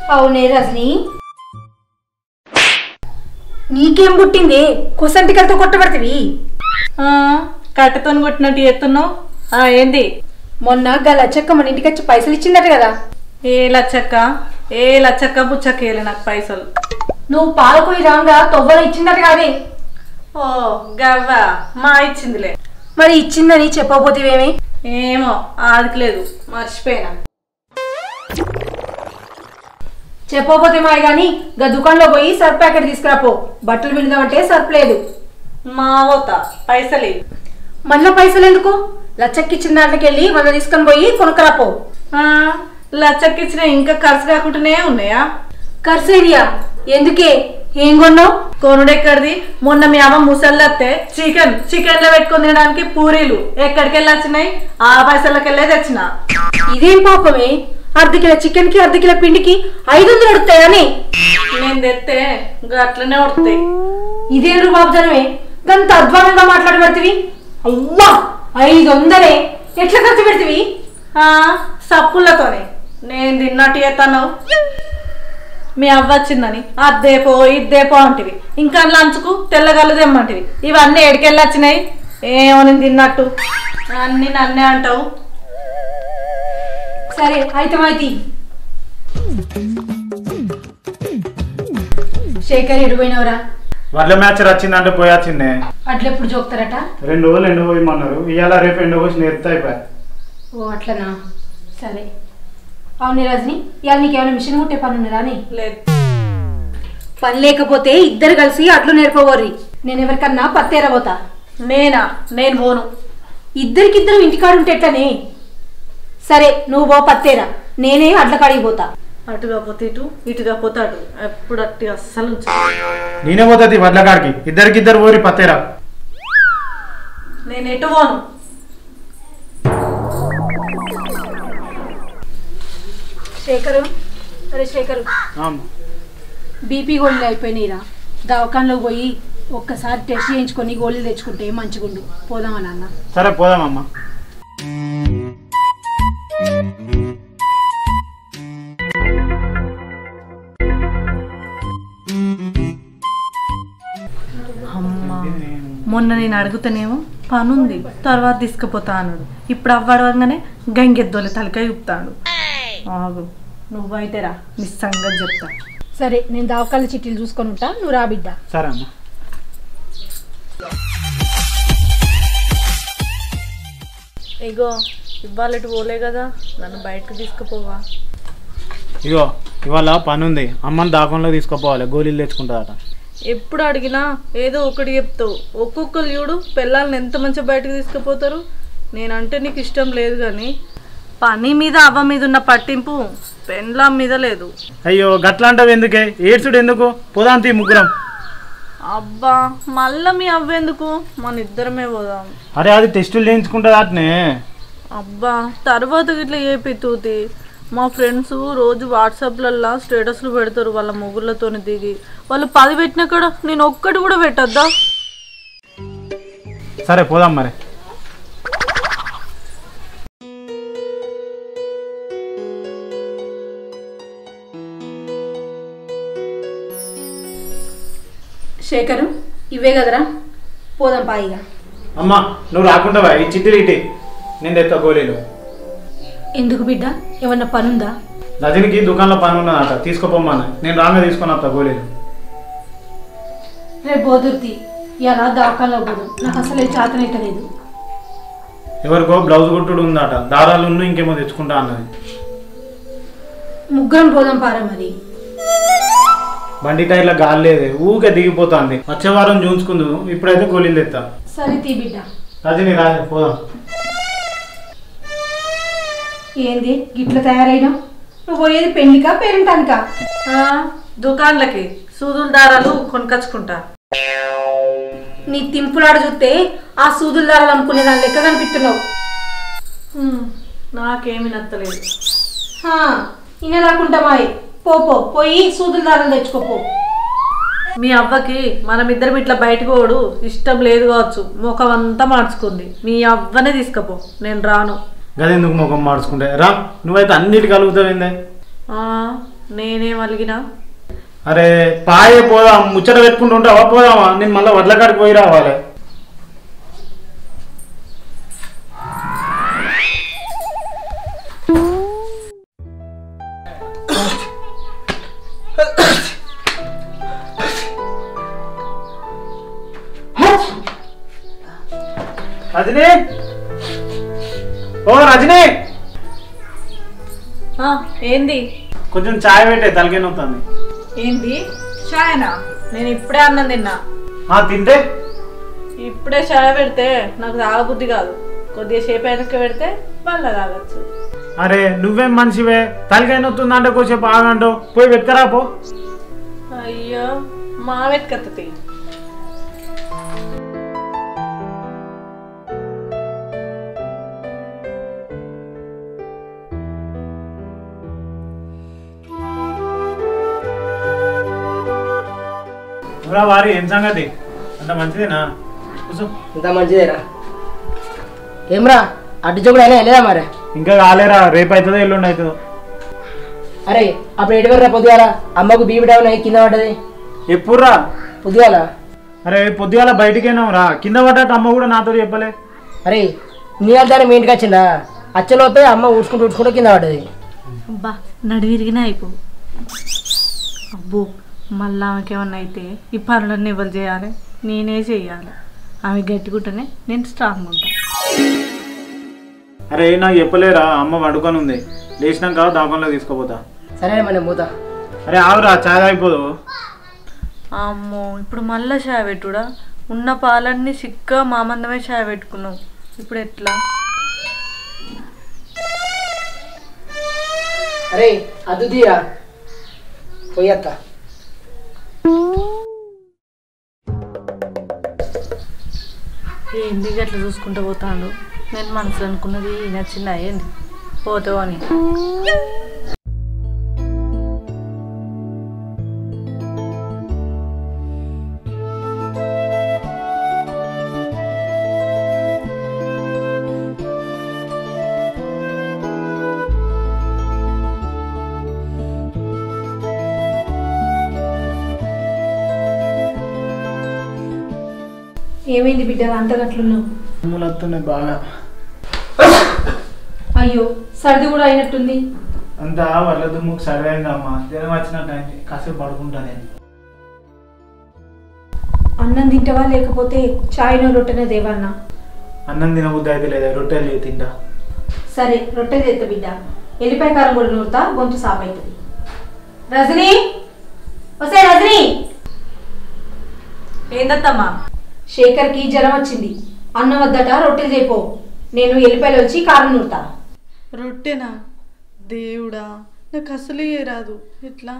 అవునే రజని నీకేం పుట్టింది కుసంటికలతో కొట్టబడుతుంది కట్టెతో కొట్టినట్టు ఎత్తున్నావు ఆ, ఏంది మొన్న గా లచ్చక్క మన ఇంటికి వచ్చి పైసలు ఇచ్చిందట కదా ఏ లచ్చక్క ఏ లచ్చక్క బుచ్చక్క వేయలే నాకు పైసలు నువ్వు పాలపోయి రాంగా తొవ్వలు ఇచ్చిందట కాదే ఓ గవ్వ మా ఇచ్చిందిలే మరి ఇచ్చిందని చెప్పబోతేవేమి ఏమో ఆదికి లేదు మర్చిపోయినా చెప్పబోతే మాయ గాని గా దుకాణంలో పోయి సర్ఫ్ ప్యాకెట్ తీసుకురాపో బట్టలు విందామంటే సర్ఫ్ లేదు మా పోతా పైసలు మళ్ళా పైసలు ఎందుకు లచ్చక్కి ఇచ్చిన దాంట్లోకి వెళ్ళి మన తీసుకొని పోయి కొనుక్కరాపో లచ్చక్క ఇచ్చిన ఇంకా ఖర్చు కాకుండానే ఉన్నాయా ఖర్చు ఏరియా ఎందుకే ఏం కొన్నావు కొనుడెక్కడిది మొన్న మీ అమ్మ ముసళ్ళత్తే చికెన్ చికెన్ లో పెట్టుకుని తినడానికి పూరీలు ఎక్కడికి వెళ్ళి వచ్చినాయి ఆ పైసలకి వెళ్ళే తెచ్చిన ఇదేం పాపమే అర్ధ కిలో చికెన్ కి అర్ధ కిలో పిండికి ఐదు వందలు అడుగుతాయని నేను తెస్తే అట్లనే ఉడతాయి ఇదేం రూపాబ్జనమే గంత అధ్వానంగా మాట్లాడబడుతుంది అవ్వా ఐదు వందలే ఎట్లా ఖర్చు పెడతావి ఆ, సప్పులతోనే నేను తిన్నట్టు చేస్తాను మీ అవ్వ వచ్చిందని అద్దేపో ఇద్దేపో అంటివి ఇంకా లంచుకు తెల్లగల్లు తెమ్మంటివి ఇవన్నీ ఎడికెళ్ళి వచ్చినాయి ఏమో నేను తిన్నట్టు అన్ని నన్నే అంటావు సరే అయితే మాయితి శేఖర్ ఎడిపోయినవరా వడ్ల మ్యాచ్ వచ్చిందంటే పోయాచిందే అట్లెప్పుడు జోక్తారట రెండు రోజులు ఎండు పోయమన్నారు ఇవాళ రేపు ఎండు పోసి నేర్తా అయిపోయా ఓ అట్లనా సరే అవునే రజని ఇవాళ నీకేమైనా మిషన్ కుట్టే పని ఉన్నదా అని లేదు పని లేకపోతే ఇద్దరు కలిసి అట్లు నేర్పబోర్రి నేను ఎవరికన్నా పత్తేరబోతా నేనా నేను పోను ఇద్దరికిద్దరు ఇంటికాడు ఉంటే ఎట్లనే సరే నువ్వు పో పత్తేరా నేనే అట్ల కాడికి పోతా అటుగా పోతే ఇటు ఇటుగా పోతే అటు ఎప్పుడు అట్టి అస్సలు ఉంచు. నేనే పోతుంది వడ్ల కాడికి ఇద్దరికిద్దరు పోరి పత్తేరా నేను ఎటు పోను శేఖరు అరే శేఖరు బీపీ గోళీలు అయిపోయినాయిరా దవాఖానలో పోయి ఒక్కసారి టెస్ట్ చేయించుకొని గోళీలు తెచ్చుకుంటే మంచిగుండు పోదామా నాన్న సరే పోదామమ్మా అమ్మా మొన్న నేను అడుగుతానేమో పనుంది తర్వాత తీసుకుపోతా అన్నాడు ఇప్పుడు అవ్వడగానే గంగెద్దోలే తలకాయ చూపుతాడు ఆగు నువ్వైతే రా నీ సంగతి చెప్తా సరే నేను దవాఖాన చిట్టీలు చూసుకొని ఉంటా నువ్వు రా బిడ్డ సరే అమ్మా ఇగో ఇవాళ ఇటు పోలే కదా నన్ను బయటకు తీసుకుపోవా ఇగో ఇవాళ పని ఉంది అమ్మని దాకంలో తీసుకుపోవాలి గోళీలు తెచ్చుకుంటుందట ఎప్పుడు అడిగినా ఏదో ఒకటి చెప్తావు ఒక్కొక్కరు చూడు పిల్లల్ని ఎంత మంచిగా బయటకు తీసుకుపోతారు నేనంటే నీకు ఇష్టం లేదు కానీ పని మీద అవ్వ మీద ఉన్న పట్టింపు పెండ్లాం మీద లేదు అయ్యో గట్లాంటివి ఎందుకే ఏడ్చుడు ఎందుకు పోదాం తీ ముగ్గురం అబ్బా మళ్ళా మీ అవ్వెందుకు మన ఇద్దరమే పోదాం అరే అది టెస్టులు చేయించుకుంటుంది అట్నే అబ్బా తర్వాత ఇట్లా ఏపీ తూతి మా ఫ్రెండ్స్ రోజు వాట్సాప్లల్లో స్టేటస్లు పెడతారు వాళ్ళ మొగుళ్ళతోని దిగి వాళ్ళు పది పెట్టినా కూడా నేను ఒక్కటి కూడా పెట్టద్దా సరే పోదాం మరి శేఖరు ఇవే కదరా పోదాం పాయిగా అమ్మా నువ్వు రాకుండా ఈ చిట్టి ఇటీ నేను తెస్తా గోళీలు ఎందుకు బిడ్డ ఏమన్నా పనుందా రజనికి దుకాణంలో పని ఉన్నదట తీసుకుపోమ్మని నేను రాగా తీసుకొని వస్తా గోళీలు రేపు బోదుర్తి ఇలా దవాఖానలో పోదు నాకు అసలు చేతనైతే లేదు ఎవరికో బ్లౌజ్ కుట్టుడు ఉందట దారాలు ఉన్న ఇంకేమో తెచ్చుకుంటా అన్నది ముగ్గురం పోదాం పారా మరి బండి టైర్లో గాలి లేదే ఊకే దిగిపోతుంది వచ్చే వారం చూసుకుందు ఇప్పుడైతే గోళీలు తెస్తా సరే తీ బిడ్డ రజని రా పోదాం ఏంది గిట్ల తయారైనా నువ్వు పోయేది పెళ్లికా పేరెంటానికా ఆ, దుకాన్లకి సూదుల దారాలు కొనుకొచ్చుకుంటా నీ తింపులాడు చూస్తే ఆ సూదుల దారాలు అమ్ముకునే దాని లెక్క కనిపిస్తున్నావు హ్మ్, నాకేమి నచ్చలేదు హా, ఈయన రాకుండా మాయ్ పో పో పోయి సూదుల దారాలు తెచ్చుకోపో మీ అవ్వకి మనం ఇద్దరం ఇట్లా బయటకు పోడు ఇష్టం లేదు కావచ్చు ముఖం అంతా మార్చుకుంది మీ అవ్వనే తీసుకపో నేను రాను గదెందుకు ముఖం మార్చుకుంటే రా నువ్వైతే అన్నిటి కలుగుతావు ఏందే ఆ, నేనేం అలిగినా అరే పాయే పోదాం ముచ్చట పెట్టుకుంటూ ఉంటావా పోదామా నేను మళ్ళీ వడ్ల కాడికి పోయి రావాలి రజనీ ఓ రజనీ ఆ, ఏంది కొంచెం చాయ్ పెట్టే తలకే నొస్తుంది ఏంది చాయనా నేను ఇప్పుడే అన్నం తిన్నా ఆ తింటే ఇప్పుడే చాయ్ పెడితే నాకు తాగబుద్ధి కాదు కొద్దిగా సేపు వెనక్కి పెడితే మళ్ళీ తాగొచ్చు అరే నువ్వేం మనిషివే తలకాయ నొత్తుందంటే కొంచెంసేపు ఆగంటావు పోయి వెతకరా పో అయ్యో మా వెతకత్తది రా వారి ఏం సంగతి అంత మంచిదేనా కూర్చో ఇంత మంచిదేరా ఏమ్రా అడ్డు చూపుడు అయినా వెళ్ళేదా మరి ఇంకా కాలేరా రేపు అవుతుందో ఎల్లుండి అవుతుందో అరే అప్పుడు ఎటు రా పొద్దుగాల అమ్మకు బీపీ డౌన్ అయ్యి కింద పడ్డది ఎప్పుడురా పొద్దుగాల అరే పొద్దుగాల బయటికేనాం రా కింద పడ్డట్టు అమ్మ కూడా నాతో చెప్పలే అరే నీ వెళ్తానే మీ ఇంటికి వచ్చిందా అచ్చలోపే అమ్మ ఊడ్చుకుంటూ ఊడ్చుకుంటూ కింద పడ్డది అబ్బా నడివిరిగినా అయిపో అబ్బో మళ్ళీ ఆమెకి ఏమన్నా అయితే ఈ పనులన్నీ ఎవరు చేయాలి నేనే చేయాలి ఆమె గట్టిగుంటేనే నేను స్ట్రాంగ్ ఉంటా అరే నాకు చెప్పలేరా అమ్మ వండుకొని ఉంది లేచినాక దాకంలో తీసుకోపోతా సరే మరి మూత అరే ఆవురా చాయ్ అయిపోదు అమ్మో ఇప్పుడు మళ్ళా చాయ్ పెట్టుడా ఉన్న పాలన్నీ సిక్క మా మందమే చాయ్ పెట్టుకున్నాం ఇప్పుడు ఎట్లా అరే అద్దు తీరా పోయత్త ఏంది అట్లా చూసుకుంటూ పోతాడు నేను మనసులో అనుకున్నది నచ్చిందా ఏంది పోతావు అని ఏమైంది బిడ్డ అంత గట్లున్నావు వస్తున్నాయి బాగా అయ్యో సర్ది కూడా అయినట్టుంది అంతా వల్ల దుమ్ముకు సరిపోయిందమ్మా జ్వరం వచ్చినట్టు అయింది కాసేపు పడుకుంటా నేను అన్నం తింటావా లేకపోతే చాయ్నో రొట్టెనో దేవన్నా అన్నం తినబుద్ధి అయితే లేదా రొట్టెలు చేయి తింటా సరే రొట్టె చేస్తా బిడ్డ ఎల్లిపాయ కారం కూడా నూరుతా గొంతు సాఫ్ అవుతుంది రజనీ వస్తే రజనీ ఏందత్తమ్మా శేఖర్కి జ్వరం వచ్చింది అన్నం వద్దట రొట్టెలు చేయిపో నేను ఎల్లిపాయలు వచ్చి కారం నూరుతా రొట్టెనా దేవుడా నాకు అసలు ఏ రాదు ఎట్లా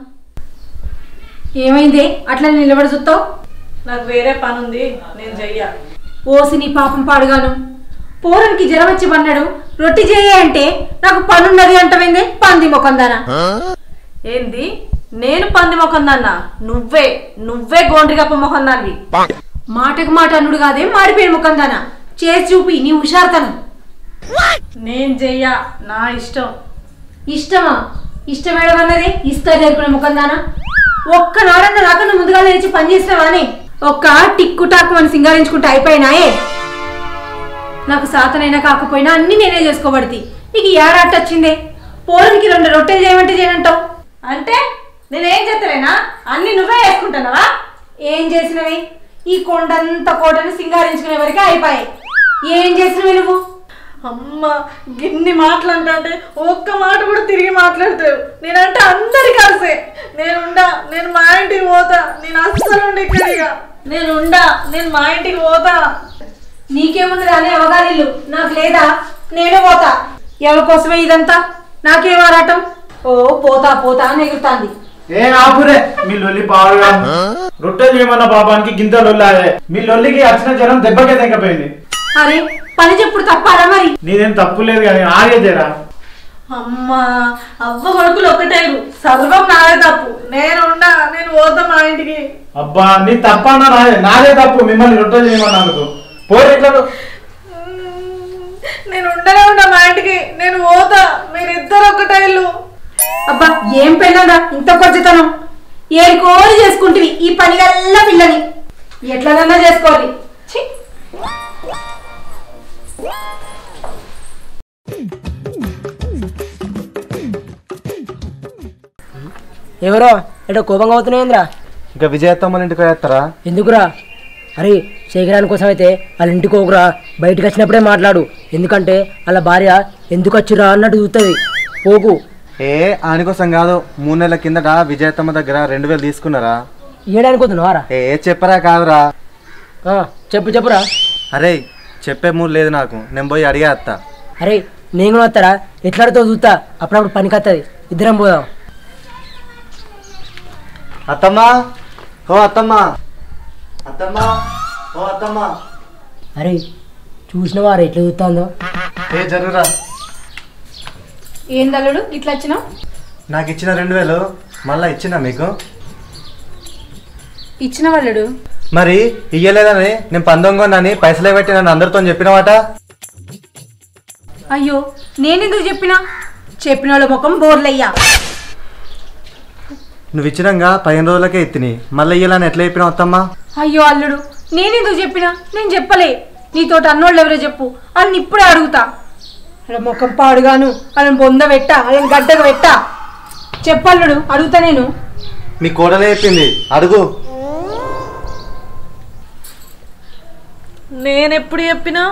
ఏమైంది అట్లా నిలబడి చూస్తావు నాకు వేరే పని ఉంది నేను చెయ్య ఓసి నీ పాపం పాడుగాను పోరానికి జ్వరం వచ్చి పన్నాడు రొట్టి చేయ అంటే నాకు పనున్నది అంటమైంది పంది మొకందానా ఏంది నేను పంది మొఖం దాన్నా నువ్వే నువ్వే గోండ్రిగప్ప మొఖం దాన్ని మాటకు మాట అన్నుడు కాదే మారిపోయిన ముఖందానా చేసి చూపి నీ హుషారుతనం నేను చెయ్య నా ఇష్టం ఇష్టమా ఇష్టమేడమన్నది ఇస్తా నేర్పుకునే ముఖందానా ఒక్క నాడన్న నాకన్నా ముందుగా లేచి పని చేసినావానే ఒక్క టిక్కు టాక్కు అని సింగారించుకుంటే అయిపోయినాయే నాకు సాతనైనా కాకపోయినా అన్ని నేనే చేసుకోబడితి నీకు ఏడాట వచ్చిందే పోరునికి రెండు రొట్టెలు చేయమంటే చేయనంటావు అంటే నేనేం చేస్తలేనా అన్ని నువ్వే వేసుకుంటున్నావా ఏం చేసినవి ఈ కొండంత కోటను సింగారించుకునే వరకే అయిపోయాయి ఏం చేసినవి నువ్వు అమ్మ గిన్ని మాటలంటే ఒక్క మాట కూడా తిరిగి మాట్లాడతావు నేనంటే అందరి కలిసే నేనుండా నేను మా ఇంటికి పోతా నేను అస్సలు ఉండి ఇక్కడిగా నేనుండా నేను మా ఇంటికి పోతా నీకేమున్నది అనే అవగారిల్లు నాకు లేదా నేను పోతా ఎవరి కోసమే ఇదంతా నాకేం ఆరాటం ఓ పోతా పోతా అని ఎగురుతాంది ఏ ఆపురే మీ లొల్లి పాడుగా రొట్టెలు చేయమన్న పాపానికి గింత లొల్లాయే మీ లొల్లికి వచ్చిన జ్వరం దెబ్బకే తెగపోయింది అరే పని చెప్పుడు తప్పారా మరి నీదేం తప్పు లేదు కానీ ఆగే జరా అమ్మా అవ్వ కొడుకులు ఒకటేరు సర్వం నాదే తప్పు నేను ఉండా నేను పోతా మా ఇంటికి అబ్బా నీ తప్పన్నా నాదే నాదే తప్పు మిమ్మల్ని రొట్టెలు చేయమన్నందుకు పోరు ఇట్లా నేను ఉండనే ఉండా మా ఇంటికి నేను పోతా మీరిద్దరు ఒకటేళ్ళు అబ్బా ఏం పెళ్ళంరా ఇంత కొద్దితనం ఏడుకోరి చేసుకుంటివి ఈ పని గల్ల పిల్లని ఎట్లదన్నా చేసుకోవాలి ఛీ ఎవరో ఎటో కోపంగా అవుతున్నాయింద్రా ఇంకా విజయత్తమ్మల ఇంటికి వేస్తారా ఎందుకురా అరే శేఖరాని కోసం అయితే వాళ్ళ ఇంటికి పోకురా బయటకు వచ్చినప్పుడే మాట్లాడు ఎందుకంటే వాళ్ళ భార్య ఎందుకు వచ్చిరా అన్నట్టు చూస్తుంది పోకు ఏ ఆని కోసం కాదు మూడు నెలల కిందట విజయత్తమ్మ దగ్గర రెండు వేలు తీసుకున్నారా ఇయ్యడానికి వస్తున్నావారా ఏ చెప్పరా కాదురా ఆ, చెప్పు చెప్పురా అరే చెప్పే మూడు లేదు నాకు నేను పోయి అడిగే అత్త అరే నేను కూడా వస్తారా ఎట్లాడితో చూస్తా అప్పుడప్పుడు పనికి వస్తుంది ఇద్దరం పోదాం అత్తమ్మా ఓ అత్తమ్మా అత్తమ్మా ఓ అత్తమ్మా అరే చూసినవా రా ఎట్లా చూస్తుందో ఏ జరుగురా ఏం తల్లుడు ఇట్లా వచ్చినావు నాకు ఇచ్చిన రెండు వేలు మళ్ళా ఇచ్చిందా మీకు ఇచ్చిన వాళ్ళడు మరి ఇయ్యలేదని నేను పందొంగొని పైసలే పెట్టి నన్ను అందరితో చెప్పినవాట అయ్యో నేనెందుకు చెప్పినా చెప్పిన వాళ్ళ ముఖం బోర్లయ్యా నువ్వు ఇచ్చినాక పదిహేను రోజులకే ఎత్తిని మళ్ళీ ఇయ్యాలని ఎట్లా చెప్పినావు అత్తమ్మా అయ్యో అల్లుడు నేనెందుకు చెప్పినా నేను చెప్పలే నీతోటి అన్నోళ్ళు ఎవరో చెప్పు వాళ్ళని ఇప్పుడే అడుగుతా వాళ్ళ ముఖం పాడుగాను వాళ్ళని బొంద పెట్టా వాళ్ళని గడ్డగా పెట్టా చెప్పల్లుడు అడుగుతా నేను మీ కోడలే చెప్పింది అడుగు నేనెప్పుడు చెప్పినా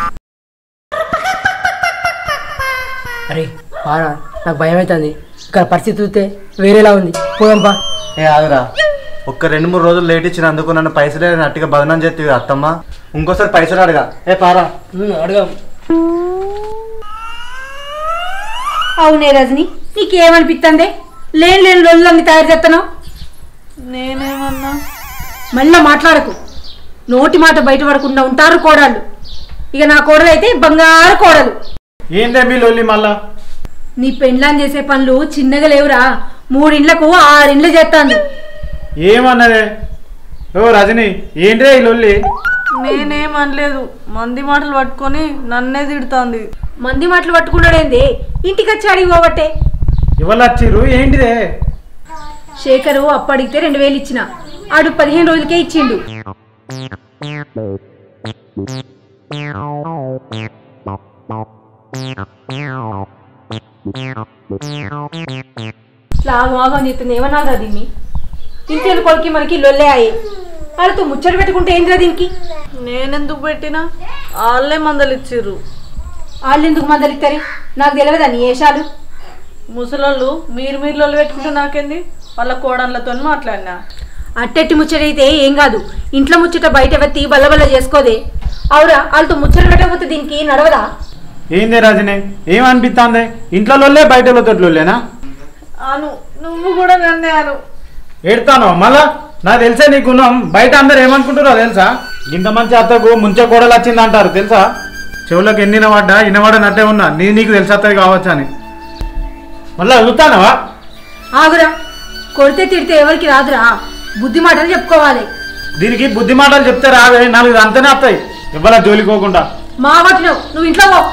అరే పారా నాకు భయం అవుతుంది ఇక్కడ పరిస్థితి చూస్తే వేరేలా ఉంది పోదాంపా ఏ ఆగురా ఒక్క రెండు మూడు రోజులు లేట్ ఇచ్చినందుకు నన్ను పైసలే నట్టుగా బదనం చేతివి అత్తమ్మ ఇంకోసారి పైసలు అడగా ఏ పారా అడగా అవునే రజని నీకేమనిపిస్తుంది లేని లేని లొల్లన్నీ తయారు చేస్తున్నావు నేనేమన్నా మళ్ళా మాట్లాడకు నోటి మాట బయట పడకుండా ఉంటారు కోడళ్ళు ఇక నా కోడలు అయితే బంగారు కోడలు ఏందే మీ లొల్లి మళ్ళా నీ పెండ్లాం చేసే పనులు చిన్నగా లేవురా మూడిండ్లకు ఆరిండ్లు చేస్తాంది ఏమన్నదే ఓ రజని ఏంటిదే ఈ లొల్లి నేనేం అనలేదు మంది మాటలు పట్టుకొని నన్నే తిడుతోంది మంది మాటలు పట్టుకున్నాడేంది ఇంటికి వచ్చి అడిగి పోబట్టే ఎవరు వచ్చిర్రు ఏంటిదే శేఖరు అప్పడిగితే రెండు వేలు ఇచ్చిన ఆడు పదిహేను రోజులకే ఇచ్చిండు లాగమాగం చెప్తుంది ఏమన్నారా దీన్ని ఇంటి కొడుకి మనకి లొల్లే అయ్యే వాళ్ళతో ముచ్చట పెట్టుకుంటే ఏంటిరా దీనికి నేనెందుకు పెట్టినా వాళ్ళే మందలు ఇచ్చిర్రు వాళ్ళు ఎందుకు మందలిస్తారు నాకు తెలియదా నీ ఏషాలు ముసలోళ్ళు మీరు మీరు లొల్లి పెట్టుకుంటే నాకేంది వాళ్ళ కోడళ్ళతో మాట్లాడినా అట్టెట్టి ముచ్చటైతే ఏం కాదు ఇంట్లో ముచ్చట బయట వెత్తి బల్లబల్ల చేసుకోదే అవురా వాళ్ళతో ముచ్చట పెట్టకపోతే దీనికి నడవదా ఏందే రజని ఏమనిపిస్తుంది ఇంట్లో లొల్లే బయట తోటి లొల్లేనా అను నువ్వు కూడా నన్నే అను ఏడుతాను మళ్ళా నాకు తెలిసే నీ గుణం బయట అందరు ఏమనుకుంటారో తెలుసా ఇంత మంచి అత్తకు ముంచే కోడలు వచ్చింది అంటారు తెలుసా చెవులకు ఎన్ని వినబడ్డా వినబడనట్టే ఉన్నా నీ నీకు తెలిసత్తది కావచ్చు అని మళ్ళా అడుగుతానవా ఆగురా కొడితే తిడితే ఎవరికి రాదురా బుద్ధి మాటలు చెప్పుకోవాలి దీనికి బుద్ధి మాటలు చెప్తే రావే నాలుగు అంతనే వస్తాయి ఇవ్వాల జోలికోకుండా మా వాటిలో నువ్వు ఇంట్లో పో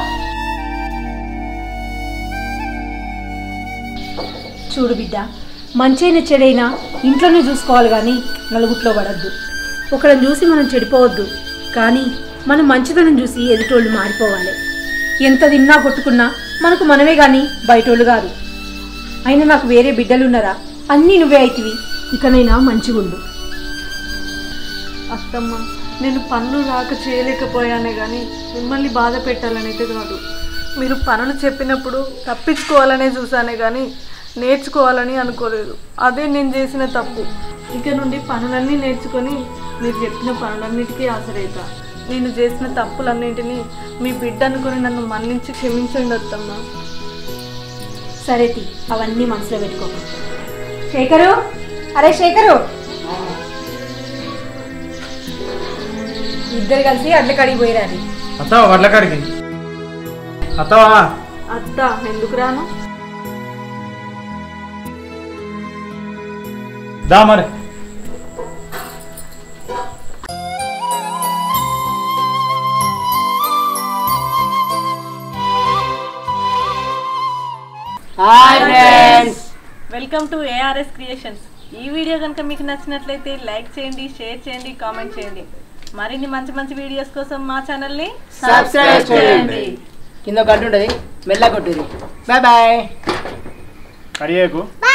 చూడు బిడ్డ మంచైన చెడైనా ఇంట్లోనే చూసుకోవాలి కానీ నలుగుట్లో పడద్దు ఒకళ్ళని చూసి మనం చెడిపోవద్దు కానీ మనం మంచిదనం చూసి ఎదుటోళ్ళు మారిపోవాలి ఎంత తిన్నా కొట్టుకున్నా మనకు మనమే కానీ బయటోళ్ళు కాదు అయినా నాకు వేరే బిడ్డలున్నారా అన్నీ నువ్వే అయితివి ఇకనైనా మంచిగుండు అత్తమ్మ నేను పనులు రాక చేయలేకపోయానే కానీ మిమ్మల్ని బాధ పెట్టాలనైతే కాదు మీరు పనులు చెప్పినప్పుడు తప్పించుకోవాలనే చూసానే కానీ నేర్చుకోవాలని అనుకోలేదు అదే నేను చేసిన తప్పు ఇక నుండి పనులన్నీ నేర్చుకొని మీరు చెప్పిన పనులన్నిటికీ ఆసరైతా నేను చేసిన తప్పులన్నింటినీ మీ బిడ్డ అనుకుని నన్ను మన్నించి క్షమించండి అత్తమ్మ సరే తి అవన్నీ మనసులో పెట్టుకో శేఖరు అరే శేఖరు ఇద్దరు కలిసి అడ్ల కడిగి పోయిరాది అత్తావా వడ్లకాడికి అత్తావా అత్త ఎందుకు రాను దా మరి hi friends welcome to A R S creations ఈ వీడియో కనుక మీకు నచ్చినట్లయితే లైక్ చేయండి షేర్ చేయండి కామెంట్ చేయండి మరిన్ని మంచి మంచి వీడియోస్ కోసం మా ఛానల్ని సబ్స్క్రైబ్ చేయండి కింద గంట ఉంటుంది మెల్ల కొట్టుది బాయ్ బాయ్ కడియేకు Bye